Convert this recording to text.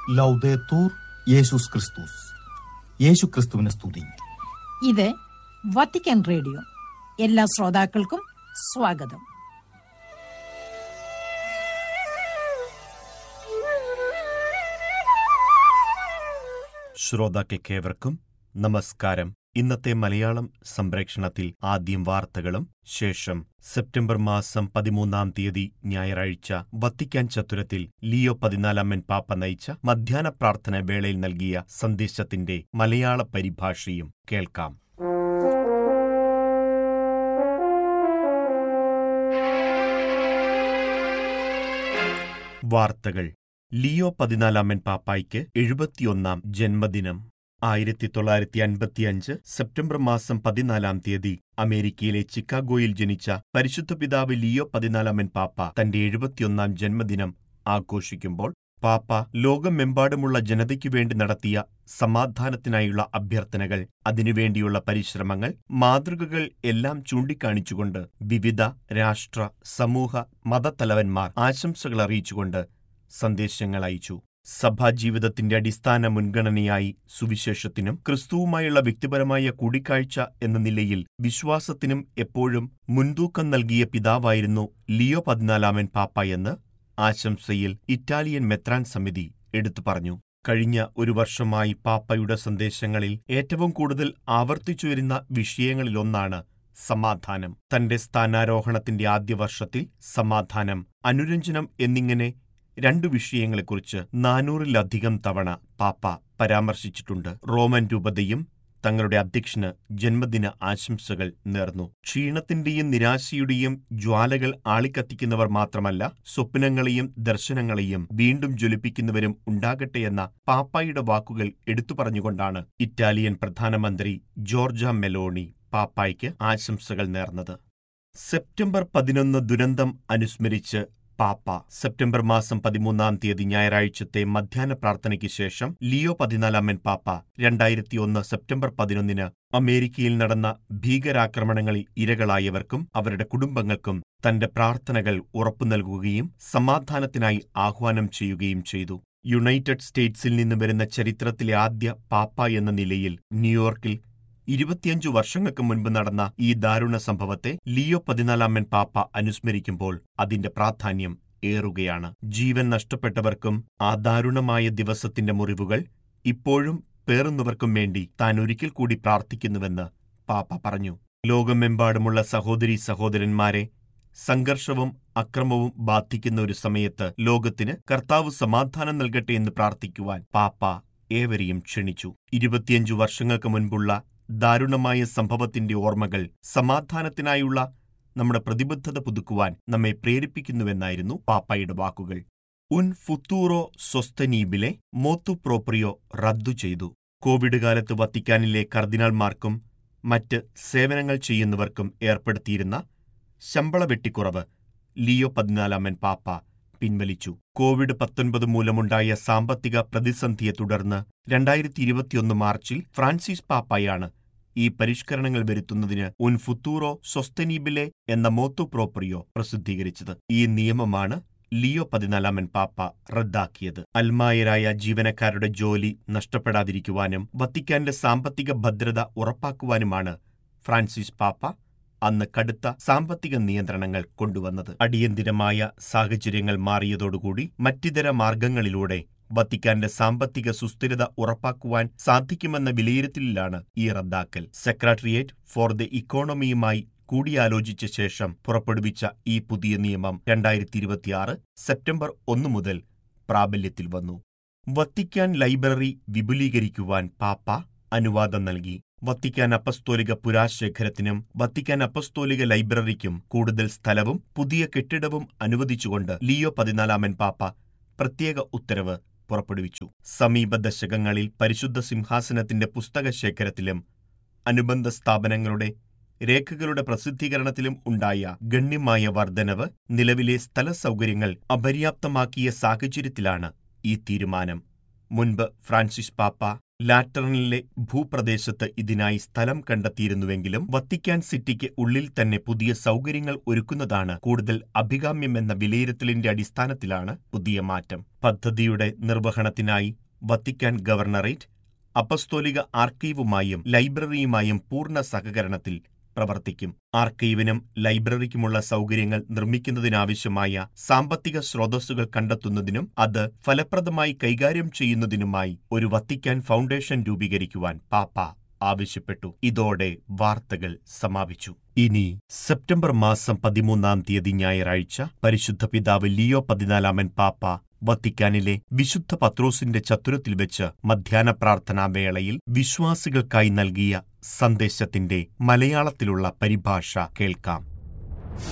ലൗദേത്തൂർ യേശുസ് ക്രിസ്തുസ് യേശു ക്രിസ്തുവിനെ സ്തുതി ഇത് വത്തിക്കാൻ റേഡിയോ എല്ലാ ശ്രോതാക്കൾക്കും സ്വാഗതം ശ്രോതാക്കൾക്കേവർക്കും നമസ്കാരം ഇന്നത്തെ മലയാളം സംപ്രേക്ഷണത്തിൽ ആദ്യം വാർത്തകളും ശേഷം സെപ്റ്റംബർ മാസം പതിമൂന്നാം തീയതി ഞായറാഴ്ച വത്തിക്കാൻ ചത്തുരത്തിൽ ലിയോ പതിനാലാമൻ പാപ്പ നയിച്ച മധ്യാഹ്ന പ്രാർത്ഥന വേളയിൽ നൽകിയ സന്ദേശത്തിന്റെ മലയാള പരിഭാഷയും കേൾക്കാം വാർത്തകൾ ലിയോ പതിനാലാമൻ പാപ്പായ്ക്ക് എഴുപത്തിയൊന്നാം ജന്മദിനം ആയിരത്തി തൊള്ളായിരത്തി അൻപത്തിയഞ്ച് സെപ്റ്റംബർ മാസം പതിനാലാം തീയതി അമേരിക്കയിലെ ചിക്കാഗോയിൽ ജനിച്ച പരിശുദ്ധ പിതാവ് ലിയോ പതിനാലാമൻ പാപ്പ തന്റെ എഴുപത്തിയൊന്നാം ജന്മദിനം ആഘോഷിക്കുമ്പോൾ പാപ്പ ലോകമെമ്പാടുമുള്ള ജനതയ്ക്കു വേണ്ടി നടത്തിയ സമാധാനത്തിനായുള്ള അഭ്യർത്ഥനകൾ അതിനുവേണ്ടിയുള്ള പരിശ്രമങ്ങൾ മാതൃകകൾ എല്ലാം ചൂണ്ടിക്കാണിച്ചുകൊണ്ട് വിവിധ രാഷ്ട്ര സമൂഹ മതത്തലവന്മാർ ആശംസകൾ അറിയിച്ചുകൊണ്ട് സന്ദേശങ്ങൾ അയച്ചു സഭാജീവിതത്തിന്റെ അടിസ്ഥാന മുൻഗണനയായി സുവിശേഷത്തിനും ക്രിസ്തുവുമായുള്ള വ്യക്തിപരമായ കൂടിക്കാഴ്ച എന്ന നിലയിൽ വിശ്വാസത്തിനും എപ്പോഴും മുൻതൂക്കം നൽകിയ പിതാവായിരുന്നു ലിയോ പതിനാലാമൻ പാപ്പ എന്ന് ആശംസയിൽ ഇറ്റാലിയൻ മെത്രാൻ സമിതി എടുത്തു പറഞ്ഞു കഴിഞ്ഞ ഒരു വർഷമായി പാപ്പയുടെ സന്ദേശങ്ങളിൽ ഏറ്റവും കൂടുതൽ ആവർത്തിച്ചുവരുന്ന വിഷയങ്ങളിലൊന്നാണ് സമാധാനം തന്റെ സ്ഥാനാരോഹണത്തിന്റെ ആദ്യ വർഷത്തിൽ സമാധാനം അനുരഞ്ജനം എന്നിങ്ങനെ രണ്ടു വിഷയങ്ങളെക്കുറിച്ച് നാനൂറിലധികം തവണ പാപ്പ പരാമർശിച്ചിട്ടുണ്ട് റോമൻ രൂപതയും തങ്ങളുടെ അധ്യക്ഷന് ജന്മദിന ആശംസകൾ നേർന്നു ക്ഷീണത്തിന്റെയും നിരാശയുടെയും ജ്വാലകൾ ആളിക്കത്തിക്കുന്നവർ മാത്രമല്ല സ്വപ്നങ്ങളെയും ദർശനങ്ങളെയും വീണ്ടും ജ്വലിപ്പിക്കുന്നവരും ഉണ്ടാകട്ടെയെന്ന പാപ്പായുടെ വാക്കുകൾ എടുത്തു പറഞ്ഞുകൊണ്ടാണ് ഇറ്റാലിയൻ പ്രധാനമന്ത്രി ജോർജ മെലോണി പാപ്പായ്ക്ക് ആശംസകൾ നേർന്നത് സെപ്റ്റംബർ പതിനൊന്ന് ദുരന്തം അനുസ്മരിച്ച് പാപ്പ സെപ്റ്റംബർ മാസം പതിമൂന്നാം തീയതി ഞായറാഴ്ചത്തെ മധ്യാഹ്ന പ്രാർത്ഥനയ്ക്ക് ശേഷം ലിയോ പതിനാലാമൻ പാപ്പ രണ്ടായിരത്തിയൊന്ന് സെപ്റ്റംബർ പതിനൊന്നിന് അമേരിക്കയിൽ നടന്ന ഭീകരാക്രമണങ്ങളിൽ ഇരകളായവർക്കും അവരുടെ കുടുംബങ്ങൾക്കും തന്റെ പ്രാർത്ഥനകൾ ഉറപ്പു നൽകുകയും സമാധാനത്തിനായി ആഹ്വാനം ചെയ്യുകയും ചെയ്തു യുണൈറ്റഡ് സ്റ്റേറ്റ്സിൽ നിന്ന് വരുന്ന ചരിത്രത്തിലെ ആദ്യ പാപ്പ എന്ന നിലയിൽ ന്യൂയോർക്കിൽ ഇരുപത്തിയഞ്ചു വർഷങ്ങൾക്ക് മുൻപ് നടന്ന ഈ ദാരുണ സംഭവത്തെ ലിയോ പതിനാലാമൻ പാപ്പ അനുസ്മരിക്കുമ്പോൾ അതിന്റെ പ്രാധാന്യം ഏറുകയാണ് ജീവൻ നഷ്ടപ്പെട്ടവർക്കും ആ ദാരുണമായ ദിവസത്തിന്റെ മുറിവുകൾ ഇപ്പോഴും പേറുന്നവർക്കും വേണ്ടി താൻ ഒരിക്കൽ കൂടി പ്രാർത്ഥിക്കുന്നുവെന്ന് പാപ്പ പറഞ്ഞു ലോകമെമ്പാടുമുള്ള സഹോദരീ സഹോദരന്മാരെ സംഘർഷവും അക്രമവും ബാധിക്കുന്ന ഒരു സമയത്ത് ലോകത്തിന് കർത്താവ് സമാധാനം നൽകട്ടെ എന്ന് പ്രാർത്ഥിക്കുവാൻ പാപ്പ ഏവരെയും ക്ഷണിച്ചു ഇരുപത്തിയഞ്ചു വർഷങ്ങൾക്ക് മുൻപുള്ള ദാരുണമായ സംഭവത്തിന്റെ ഓർമ്മകൾ സമാധാനത്തിനായുള്ള നമ്മുടെ പ്രതിബദ്ധത പുതുക്കുവാൻ നമ്മെ പ്രേരിപ്പിക്കുന്നുവെന്നായിരുന്നു പാപ്പായുടെ വാക്കുകൾ ഉൻ ഫുത്തൂറോ സ്വസ്തനീബിലെ മോത്തു പ്രോപ്രിയോ റദ്ദു ചെയ്തു കോവിഡ് കാലത്ത് വത്തിക്കാനിലെ കർദിനാൾമാർക്കും മറ്റ് സേവനങ്ങൾ ചെയ്യുന്നവർക്കും ഏർപ്പെടുത്തിയിരുന്ന ശമ്പള വെട്ടിക്കുറവ് ലിയോ പതിനാലാമൻ പാപ്പ പിൻവലിച്ചു കോവിഡ് പത്തൊൻപത് മൂലമുണ്ടായ സാമ്പത്തിക പ്രതിസന്ധിയെ തുടർന്ന് രണ്ടായിരത്തി ഇരുപത്തിയൊന്ന് മാർച്ചിൽ ഫ്രാൻസിസ് പാപ്പായാണ് ഈ പരിഷ്കരണങ്ങൾ വരുത്തുന്നതിന് ഉൻ ഫുത്തൂറോ സൊസ്തനീബിലെ എന്ന മോത്തു പ്രോപ്പറിയോ പ്രസിദ്ധീകരിച്ചത് ഈ നിയമമാണ് ലിയോ പതിനാലാമൻ പാപ്പ റദ്ദാക്കിയത് അൽമായരായ ജീവനക്കാരുടെ ജോലി നഷ്ടപ്പെടാതിരിക്കുവാനും വത്തിക്കാന്റെ സാമ്പത്തിക ഭദ്രത ഉറപ്പാക്കുവാനുമാണ് ഫ്രാൻസിസ് പാപ്പ അന്ന് കടുത്ത സാമ്പത്തിക നിയന്ത്രണങ്ങൾ കൊണ്ടുവന്നത് അടിയന്തിരമായ സാഹചര്യങ്ങൾ മാറിയതോടുകൂടി മറ്റിതര മാർഗങ്ങളിലൂടെ വത്തിക്കാന്റെ സാമ്പത്തിക സുസ്ഥിരത ഉറപ്പാക്കുവാൻ സാധിക്കുമെന്ന വിലയിരുത്തലിലാണ് ഈ റദ്ദാക്കൽ സെക്രട്ടേറിയറ്റ് ഫോർ ദി ഇക്കോണമിയുമായി കൂടിയാലോചിച്ച ശേഷം പുറപ്പെടുവിച്ച ഈ പുതിയ നിയമം രണ്ടായിരത്തി ഇരുപത്തിയാറ് സെപ്റ്റംബർ ഒന്ന് മുതൽ പ്രാബല്യത്തിൽ വന്നു വത്തിക്കാൻ ലൈബ്രറി വിപുലീകരിക്കുവാൻ പാപ്പ അനുവാദം നൽകി വത്തിക്കാൻ അപ്പസ്തോലിക പുരാശേഖരത്തിനും വത്തിക്കാൻ അപ്പസ്തോലിക ലൈബ്രറിക്കും കൂടുതൽ സ്ഥലവും പുതിയ കെട്ടിടവും അനുവദിച്ചുകൊണ്ട് ലിയോ പതിനാലാമൻ പാപ്പ പ്രത്യേക ഉത്തരവ് പുറപ്പെടുവിച്ചു സമീപ ദശകങ്ങളിൽ പരിശുദ്ധ സിംഹാസനത്തിന്റെ പുസ്തകശേഖരത്തിലും അനുബന്ധ സ്ഥാപനങ്ങളുടെ രേഖകളുടെ പ്രസിദ്ധീകരണത്തിലും ഉണ്ടായ ഗണ്യമായ വർധനവ് നിലവിലെ സ്ഥല സൗകര്യങ്ങൾ അപര്യാപ്തമാക്കിയ സാഹചര്യത്തിലാണ് ഈ തീരുമാനം മുൻപ് ഫ്രാൻസിസ് പാപ്പ ലാറ്ററനിലെ ഭൂപ്രദേശത്ത് ഇതിനായി സ്ഥലം കണ്ടെത്തിയിരുന്നുവെങ്കിലും വത്തിക്കാൻ സിറ്റിക്ക് ഉള്ളിൽ തന്നെ പുതിയ സൗകര്യങ്ങൾ ഒരുക്കുന്നതാണ് കൂടുതൽ അഭികാമ്യമെന്ന വിലയിരുത്തലിന്റെ അടിസ്ഥാനത്തിലാണ് പുതിയ മാറ്റം പദ്ധതിയുടെ നിർവഹണത്തിനായി വത്തിക്കാൻ ഗവർണറേറ്റ് അപ്പസ്തോലിക ആർക്കൈവുമായും ലൈബ്രറിയുമായും പൂർണ്ണ സഹകരണത്തിൽ പ്രവർത്തിക്കും ആർക്കൈവിനും ലൈബ്രറിക്കുമുള്ള സൗകര്യങ്ങൾ നിർമ്മിക്കുന്നതിനാവശ്യമായ സാമ്പത്തിക സ്രോതസ്സുകൾ കണ്ടെത്തുന്നതിനും അത് ഫലപ്രദമായി കൈകാര്യം ചെയ്യുന്നതിനുമായി ഒരു വത്തിക്കാൻ ഫൗണ്ടേഷൻ രൂപീകരിക്കുവാൻ പാപ്പ ആവശ്യപ്പെട്ടു ഇതോടെ വാർത്തകൾ സമാപിച്ചു ഇനി സെപ്റ്റംബർ മാസം പതിമൂന്നാം തീയതി ഞായറാഴ്ച പരിശുദ്ധ പിതാവ് ലിയോ പതിനാലാമൻ പാപ്പ വത്തിക്കാനിലെ വിശുദ്ധ പത്രോസിന്റെ ചത്തുരത്തിൽ വെച്ച് മധ്യാഹ്ന പ്രാർത്ഥനാ വേളയിൽ വിശ്വാസികൾക്കായി നൽകിയ സന്ദേശത്തിന്റെ മലയാളത്തിലുള്ള പരിഭാഷ കേൾക്കാം